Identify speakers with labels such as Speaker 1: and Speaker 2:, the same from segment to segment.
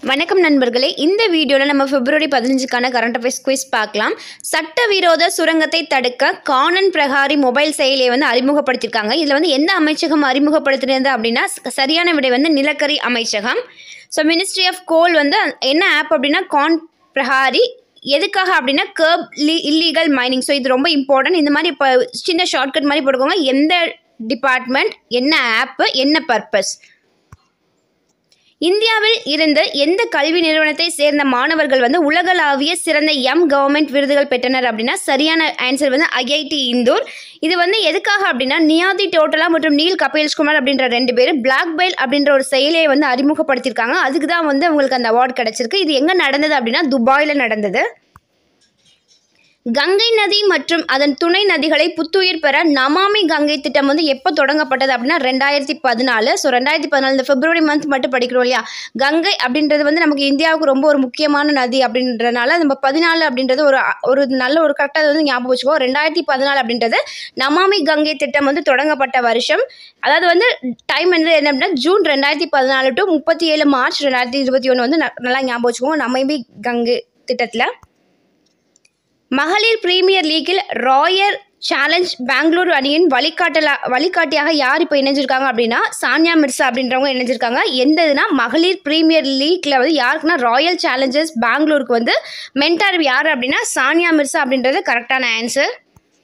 Speaker 1: வணக்கம் நண்பர்களே இந்த வீடியோவில் நம்ம பிப்ரவரி பதினஞ்சுக்கான கரண்ட் அஃபேர்ஸ் குவிஸ் பார்க்கலாம் சட்டவிரோத சுரங்கத்தை தடுக்க காணன் பிரகாரி மொபைல் செயலியை வந்து அறிமுகப்படுத்தியிருக்காங்க இதில் வந்து எந்த அமைச்சகம் அறிமுகப்படுத்தினது அப்படின்னா ச- சரியான விடை வந்து நிலக்கரி அமைச்சகம் ஸோ மினிஸ்ட்ரி ஆஃப் கோல் வந்து என்ன ஆப் அப்படின்னா கான் பிரகாரி எதுக்காக அப்படின்னா கர்ப் லீ இல்லீகல் மைனிங் ஸோ இது ரொம்ப இம்பார்ட்டன்ட் இந்த மாதிரி இப்போ சின்ன ஷார்ட்கட் மாதிரி போட்டுக்கோங்க எந்த டிபார்ட்மெண்ட் என்ன ஆப்பு என்ன பர்பஸ் இந்தியாவில் இருந்து எந்த கல்வி நிறுவனத்தை சேர்ந்த மாணவர்கள் வந்து உலகளாவிய சிறந்த எம் கவர்மெண்ட் விருதுகள் பெற்றனர் அப்படின்னா சரியான ஆன்சர் வந்து ஐஐடி இந்தூர் இது வந்து எதுக்காக அப்படின்னா நியாதி டோட்டலா மற்றும் நீல் கபில்குமார் அப்படின்ற ரெண்டு பேர் பிளாக் பெயில் அப்படின்ற ஒரு செயலியை வந்து அறிமுகப்படுத்தியிருக்காங்க அதுக்கு தான் வந்து அவங்களுக்கு அந்த அவார்டு கிடைச்சிருக்கு இது எங்கே நடந்தது அப்படின்னா துபாயில் நடந்தது கங்கை நதி மற்றும் அதன் துணை நதிகளை புத்துயிர் பெற நமாமி கங்கை திட்டம் வந்து எப்போ தொடங்கப்பட்டது அப்படின்னா ரெண்டாயிரத்தி பதினாலு ஸோ ரெண்டாயிரத்தி பதினாலு இந்த பிப்ரவரி மந்த் மட்டும் படிக்கிறோம் இல்லையா கங்கை அப்படின்றது வந்து நமக்கு இந்தியாவுக்கு ரொம்ப ஒரு முக்கியமான நதி அப்படின்றனால நம்ம பதினாலு அப்படின்றது ஒரு ஒரு நல்ல ஒரு கரெக்டாக வந்து ஞாபகம் வச்சுக்கோ ரெண்டாயிரத்தி பதினாலு அப்படின்றது நமாமி கங்கை திட்டம் வந்து தொடங்கப்பட்ட வருஷம் அதாவது வந்து டைம் வந்து என்ன அப்படின்னா ஜூன் ரெண்டாயிரத்தி பதினாலு டு முப்பத்தி ஏழு மார்ச் ரெண்டாயிரத்தி இருபத்தி ஒன்று வந்து ந- நல்லா ஞாபகம் வச்சுக்கோங்க நமாமி கங்கை திட்டத்தில் மகளிர் பிரீமியர் லீக்கில் ராயர் சேலஞ்ச் பெங்களூரு அணியின் வழிகாட்டலா வழிகாட்டியாக யார் இப்போ இணைஞ்சிருக்காங்க அப்படின்னா சானியா மிர்சா அப்படின்றவங்க இணைஞ்சிருக்காங்க எந்த இதுனா மகளிர் பிரீமியர் லீக்ல வந்து யாருக்குன்னா ராயல் சேலஞ்சர்ஸ் பெங்களூருக்கு வந்து மென்டார் யார் அப்படின்னா சானியா மிர்சா அப்படின்றது கரெக்டான ஆன்சர்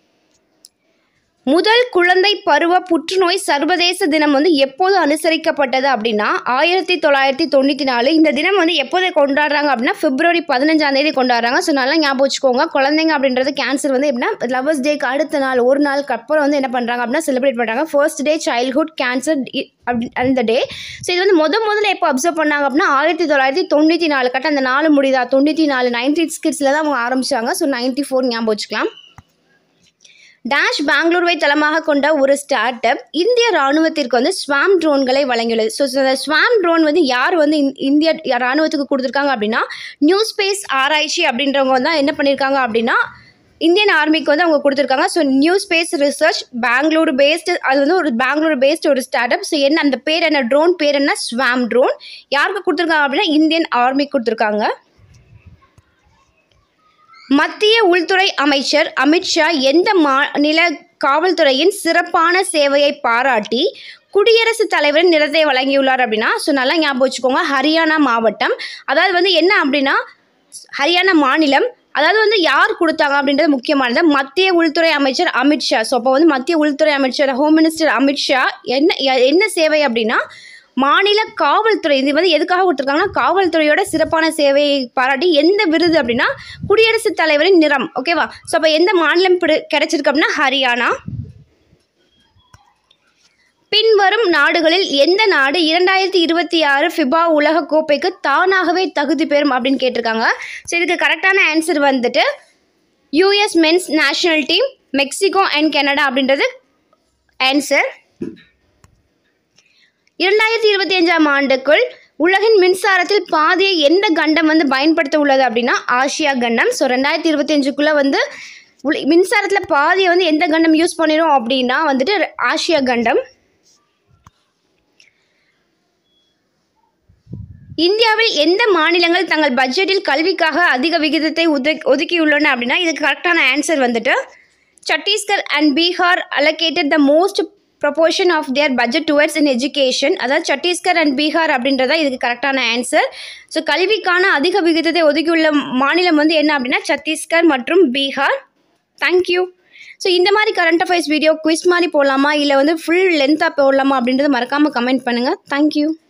Speaker 1: முதல் குழந்தை பருவ புற்றுநோய் சர்வதேச தினம் வந்து எப்போது அனுசரிக்கப்பட்டது அப்படின்னா ஆயிரத்தி தொள்ளாயிரத்தி தொண்ணூற்றி நாலு இந்த தினம் வந்து எப்போது கொண்டாடுறாங்க அப்படின்னா பிப்ரவரி பதினஞ்சாம் தேதி கொண்டாடுறாங்க ஸோ நல்லா ஞாபகம் வச்சுக்கோங்க குழந்தைங்க அப்படின்றது கேன்சர் வந்து எப்படின்னா லவர்ஸ் டேக்கு அடுத்த நாள் ஒரு நாளுக்கு அப்புறம் வந்து என்ன பண்ணுறாங்க அப்படின்னா செலிப்ரேட் பண்ணுறாங்க ஃபர்ஸ்ட் டே சைல்ட்ஹுட் கேன்சர் அப்படி அந்த டே ஸோ இது வந்து முத முதல்ல எப்போ அப்சர்வ் பண்ணாங்க அப்படின்னா ஆயிரத்தி தொள்ளாயிரத்தி தொண்ணூற்றி நாலு கட்ட அந்த நாலு முடியுதா தொண்ணூற்றி நாலு நைன்டி ஸ்கிட்ஸில் தான் அவங்க ஆரம்பிச்சாங்க ஸோ நைன்டி ஃபோர் ஞாபகம் வச்சுக்கலாம் டேஷ் பெங்களூருவை தளமாக கொண்ட ஒரு ஸ்டார்ட் அப் இந்திய ராணுவத்திற்கு வந்து ஸ்வாம் ட்ரோன்களை வழங்கியுள்ளது ஸோ இந்த ஸ்வாம் ட்ரோன் வந்து யார் வந்து இந்- இந்திய ராணுவத்துக்கு கொடுத்துருக்காங்க அப்படின்னா நியூ ஸ்பேஸ் ஆராய்ச்சி அப்படின்றவங்க வந்து என்ன பண்ணியிருக்காங்க அப்படின்னா இந்தியன் ஆர்மிக்கு வந்து அவங்க கொடுத்துருக்காங்க so new space research Bengaluru based அது வந்து ஒரு பெங்களூரு பேஸ்டு ஒரு ஸ்டார்ட் அப் ஸோ என்ன அந்த பேர் என்ன ட்ரோன் பேர் என்ன ஸ்வாம் ட்ரோன் யாருக்கு கொடுத்துருக்காங்க அப்படின்னா இந்தியன் ஆர்மிக்கு கொடுத்துருக்காங்க மத்திய உள்துறை அமைச்சர் அமித்ஷா எந்த மாநில காவல்துறையின் சிறப்பான சேவையை பாராட்டி குடியரசுத் தலைவரின் நிறத்தை வழங்கியுள்ளார் அப்படின்னா ஸோ நல்லா ஞாபகம் வச்சுக்கோங்க ஹரியானா மாவட்டம் அதாவது வந்து என்ன அப்படின்னா ஹரியானா மாநிலம் அதாவது வந்து யார் கொடுத்தாங்க அப்படின்றது முக்கியமானது மத்திய உள்துறை அமைச்சர் அமித்ஷா ஸோ அப்போ வந்து மத்திய உள்துறை அமைச்சர் ஹோம் மினிஸ்டர் அமித்ஷா என்ன என்ன சேவை அப்படின்னா மாநில காவல்துறை இது வந்து எதுக்காக கொடுத்துருக்காங்கன்னா காவல்துறையோட சிறப்பான சேவையை பாராட்டி எந்த விருது அப்படின்னா குடியரசுத் தலைவரின் நிறம் ஓகேவா ஸோ அப்போ எந்த மாநிலம் பிடி- கிடைச்சிருக்கு அப்படின்னா ஹரியானா பின்வரும் நாடுகளில் எந்த நாடு இரண்டாயிரத்தி இருபத்தி ஆறு ஃபிபா உலக கோப்பைக்கு தானாகவே தகுதி பெறும் அப்படின்னு கேட்டிருக்காங்க ஸோ இதுக்கு கரெக்டான ஆன்சர் வந்துட்டு US men's national team Mexico and Canada அப்படின்றது ஆன்சர் இரண்டாயிரத்தி இருபத்தி அஞ்சாம் ஆண்டுக்குள் உலகின் மின்சாரத்தில் பாதியை எந்த கண்டம் வந்து பயன்படுத்த உள்ளது அப்படின்னா ஆசியா கண்டம் ஸோ ரெண்டாயிரத்தி இருபத்தி அஞ்சுக்குள்ளே வந்து உல- மின்சாரத்தில் பாதியை வந்து எந்த கண்டம் யூஸ் பண்ணிடும் அப்படின்னா வந்துட்டு ஆசியா கண்டம் இந்தியாவில் எந்த மாநிலங்கள் தங்கள் பட்ஜெட்டில் கல்விக்காக அதிக விகிதத்தை ஒதுக் ஒதுக்கியுள்ளன அப்படின்னா இதுக்கு கரெக்டான ஆன்சர் வந்துட்டு Chhattisgarh and Bihar allocated the most proportion of their budget towards in education அதாவது சத்தீஸ்கர் அண்ட் பீகார் அப்படின்றதா இதுக்கு கரெக்டான ஆன்சர் ஸோ கல்விக்கான அதிக விகிதத்தை ஒதுக்கியுள்ள மாநிலம் வந்து என்ன அப்படின்னா சத்தீஸ்கர் மற்றும் பீகார் தேங்க்யூ ஸோ இந்த மாதிரி கரண்ட் அஃபேர்ஸ் வீடியோ குவிஸ் மாதிரி போடலாமா இல்லை வந்து ஃபுல் லென்த்தாக போடலாமா அப்படின்றத மறக்காமல் கமெண்ட் பண்ணுங்கள் தேங்க்யூ